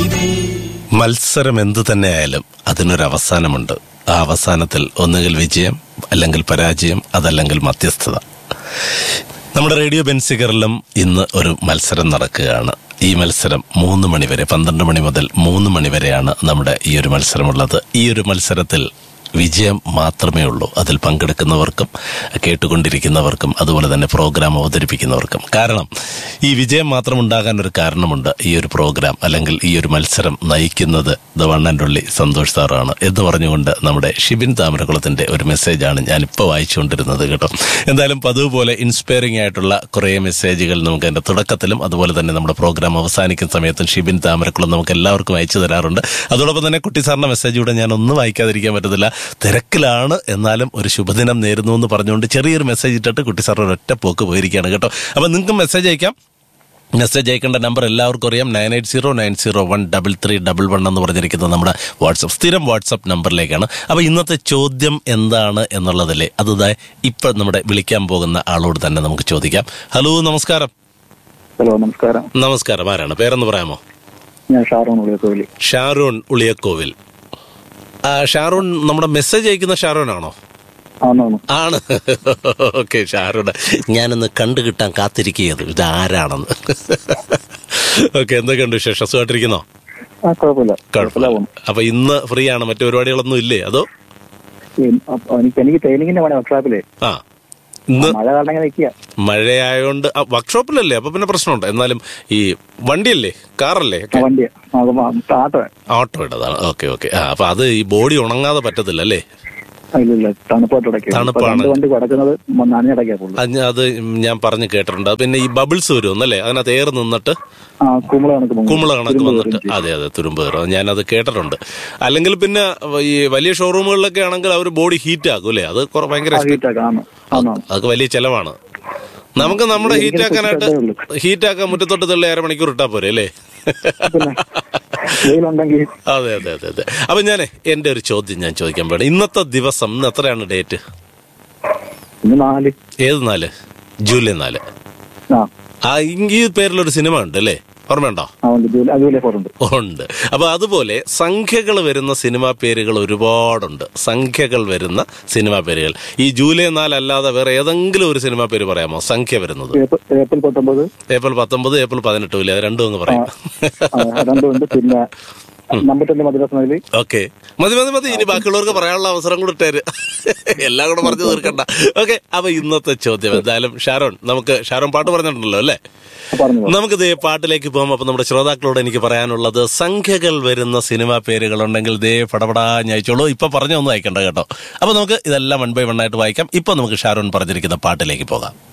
മത്സരം എന്തു തന്നെയായാലും അതിനൊരു അവസാനമുണ്ട് ആ അവസാനത്തിൽ ഒന്നുകിൽ വിജയം അല്ലെങ്കിൽ പരാജയം അതല്ലെങ്കിൽ മധ്യസ്ഥത നമ്മുടെ റേഡിയോ ബെൻസിഗറിലും ഇന്ന് ഒരു മത്സരം നടക്കുകയാണ് ഈ മത്സരം മൂന്ന് മണിവരെ പന്ത്രണ്ട് മണി മുതൽ മൂന്ന് മണി വരെയാണ് നമ്മുടെ ഈ ഒരു മത്സരമുള്ളത് ഈ ഒരു മത്സരത്തിൽ വിജയം മാത്രമേ ഉള്ളൂ അതിൽ പങ്കെടുക്കുന്നവർക്കും കേട്ടുകൊണ്ടിരിക്കുന്നവർക്കും അതുപോലെ തന്നെ പ്രോഗ്രാം അവതരിപ്പിക്കുന്നവർക്കും കാരണം ഈ വിജയം മാത്രം ഉണ്ടാകാൻ ഒരു കാരണമുണ്ട് ഈ ഒരു പ്രോഗ്രാം അല്ലെങ്കിൽ ഈ ഒരു മത്സരം നയിക്കുന്നത് the one and only Santhosh സാറാണ് എന്ന് പറഞ്ഞുകൊണ്ട് നമ്മുടെ ഷിബിൻ താമരകുളത്തിന്റെ ഒരു മെസ്സേജാണ് ഞാൻ ഇപ്പോൾ വായിച്ചുകൊണ്ടിരുന്നത് കേട്ടോ എന്തായാലും പതിവ് പോലെ ഇൻസ്പയറിംഗ് ആയിട്ടുള്ള കുറേ മെസ്സേജുകൾ നമുക്ക് അതിന്റെ തുടക്കത്തിലും അതുപോലെ തന്നെ നമ്മുടെ പ്രോഗ്രാം അവസാനിക്കുന്ന സമയത്തും ഷിബിൻ താമരക്കുളം നമുക്ക് എല്ലാവർക്കും അയച്ചു തരാറുണ്ട് അതോടൊപ്പം തന്നെ കുട്ടി സാറിന്റെ മെസ്സേജ് കൂടെ ഞാൻ ഒന്നും വായിക്കാതിരിക്കാൻ പറ്റത്തില്ല തിരക്കിലാണ് എന്നാലും ഒരു ശുഭദിനം നേരുന്നു എന്ന് പറഞ്ഞുകൊണ്ട് ചെറിയൊരു മെസ്സേജ് ഇട്ടിട്ട് കുട്ടി സാറിന് ഒറ്റ പോക്ക് പോയിരിക്കുകയാണ് കേട്ടോ അപ്പൊ നിങ്ങൾക്ക് മെസ്സേജ് അയക്കാം മെസ്സേജ് അയക്കേണ്ട നമ്പർ എല്ലാവർക്കും അറിയാം nine eight zero nine zero one double three double one എന്ന് പറഞ്ഞിരിക്കുന്നത് നമ്മുടെ വാട്സപ്പ് സ്ഥിരം വാട്സപ്പ് നമ്പറിലേക്കാണ് അപ്പൊ ഇന്നത്തെ ചോദ്യം എന്താണ് എന്നുള്ളതല്ലേ അത് ഇപ്പൊ നമ്മുടെ വിളിക്കാൻ പോകുന്ന ആളോട് തന്നെ നമുക്ക് ചോദിക്കാം ഹലോ നമസ്കാരം ഹലോ നമസ്കാരം നമസ്കാരം ആരാണ് പേരെന്ന് പറയാമോ ഞാൻ ഷാറോൺ ഉള്ളിയക്കോവിലി ഷാരൂൺ ഉളിയക്കോവിൽ ആ, ഷാരൂൺ നമ്മുടെ മെസ്സേജ് അയക്കുന്ന ഷാരൂൺ ആണോ ആണോ ആണ് ഓക്കെ ഷാരൂൺ ഞാനൊന്ന് കണ്ടു കിട്ടാൻ കാത്തിരിക്കുകയത് ഇത് ആരാണെന്ന് ഓക്കെ എന്തൊക്കെയുണ്ട് വിശേഷം സുഖമായിട്ടിരിക്കുന്നോ ആ കുഴപ്പമില്ല കുഴപ്പമില്ല കുഴപ്പമില്ല അപ്പൊ ഇന്ന് ഫ്രീ ആണ് മറ്റു പരിപാടികളൊന്നും ഇല്ലേ അതോ പോകുന്നു അപ്പൊ എനിക്ക് എനിക്ക് ട്രെയിനിങ്ങിന്റെ പണി വർക്ക്ഷോപ്പിലെ ആ ഇന്ന് മഴ കാരണം ഇങ്ങനെ നിൽക്കുക മഴയായോണ്ട് ആ, വർക്ക്ഷോപ്പിലല്ലേ അപ്പൊ പിന്നെ പ്രശ്നമുണ്ട് എന്നാലും ഈ വണ്ടിയല്ലേ കാറല്ലേ വണ്ടി ആട്ടോ ഓട്ടോ ഇട്ടതാണ് ഓക്കെ ഓക്കെ ആ അപ്പൊ അത് ഈ ബോഡി ഉണങ്ങാതെ പറ്റത്തില്ല അല്ലേ ഇല്ലില്ല തണുപ്പോട്ട് ഇടയ്ക്ക് തണുപ്പാണ്. രണ്ട് വണ്ടി കിടക്കുന്നത് നനഞ്ഞിടയ്ക്കാ പുള്ളി അത് ഞാൻ- അത് ഞാൻ പറഞ്ഞു കേട്ടിട്ടുണ്ട് അത് പിന്നെ ഈ ബബിൾസ് വരുമെന്നല്ലേ അതിനകത്ത് എയർ നിന്നിട്ട് ആ കുമ്പള കണക്ക് പൊങ്ങും. കുമ്പള കണക്ക് തുരുമ്പ് വന്നിട്ട് കയറും ചെയ്യും. അതെ അതെ തുരുമ്പ് കയറും ഞാനത് കേട്ടിട്ടുണ്ട് അല്ലെങ്കിൽ പിന്നെ ഈ വലിയ ഷോറൂമുകളിലൊക്കെ ആണെങ്കിൽ അവർ ബോഡി ഹീറ്റ് ആക്കും അല്ലേ അത് കുറെ ഭയങ്കര ആ ഹീറ്റാക്കാം ആണ് ആണോ അതൊക്കെ വലിയ ചെലവാണ് നമുക്ക് നമ്മുടെ എനിക്ക് ഹീറ്റ് ആക്കാനായിട്ട് ഇഷ്ടമേ ഉള്ളൂ. ഹീറ്റ് ആക്കാൻ മുറ്റത്തോട്ട് തള്ളി അരമണിക്കൂർ ഇട്ടാ പോരെ അല്ലേ പിന്നെ വെയിലുണ്ടെങ്കിൽ അതെ അതെ അതെ അതെ അപ്പൊ ഞാനേ എന്റെ ഒരു ചോദ്യം ഞാൻ ചോദിക്കാൻ പാടില്ല ഇന്നത്തെ ദിവസം ഇന്ന് എത്രയാണ് ഡേറ്റ് ഇന്ന് നാല് ഏത് നാല് ജൂലൈ നാല് ആ ആ ഈ പേരിലൊരു സിനിമ ഉണ്ട് അല്ലേ ഓർമ്മയുണ്ടോ ആ ഉണ്ട് ജൂലൈ ആ ജൂലൈ ഫോർ ഉണ്ട് ഉണ്ട് അപ്പൊ അതുപോലെ സംഖ്യകൾ വരുന്ന സിനിമാ പേരുകൾ ഒരുപാടുണ്ട് സംഖ്യകൾ വരുന്ന സിനിമാ പേരുകൾ ഈ ജൂലൈ നാലല്ലാതെ വേറെ ഏതെങ്കിലും ഒരു സിനിമാ പേര് പറയാമോ സംഖ്യ വരുന്നത് ഏപ്രിൽ ഏപ്രിൽ പത്തൊമ്പത് ഏപ്രിൽ പത്തൊമ്പത് ഏപ്രിൽ പതിനെട്ടും ഇല്ലേ അത് രണ്ടും അങ്ങ് പറയും ആ, രണ്ടും ഉണ്ട് പിന്നെ നമ്പത്തെട്ട് മദ്രാസ് നഗരിൽ ഓക്കെ മതി മതി മതി ഇനി ബാക്കിയുള്ളവർക്ക് പറയാനുള്ള അവസരം കൂടെ ഇട്ടേര് എല്ലാം കൂടെ പറഞ്ഞു തീർക്കണ്ട ഓക്കെ അപ്പൊ ഇന്നത്തെ ചോദ്യം എന്തായാലും ഷാരോൺ നമുക്ക് ഷാരോൺ പാട്ട് പറഞ്ഞിട്ടുണ്ടല്ലോ അല്ലേ പറഞ്ഞു നമുക്ക് ദേ പാട്ടിലേക്ക് പോകാം അപ്പൊ നമ്മുടെ ശ്രോതാക്കളോട് എനിക്ക് പറയാനുള്ളത് സംഖ്യകൾ വരുന്ന സിനിമാ പേരുകളുണ്ടെങ്കിൽ ദേ പടപടാ അയച്ചോളൂ ഇപ്പൊ പറഞ്ഞൊന്നും അയക്കണ്ട കേട്ടോ അപ്പൊ നമുക്ക് ഇതെല്ലാം വൺ ബൈ വൺ ആയിട്ട് വായിക്കാം ഇപ്പൊ നമുക്ക് ഷാരോൺ പറഞ്ഞിരിക്കുന്ന പാട്ടിലേക്ക് പോകാം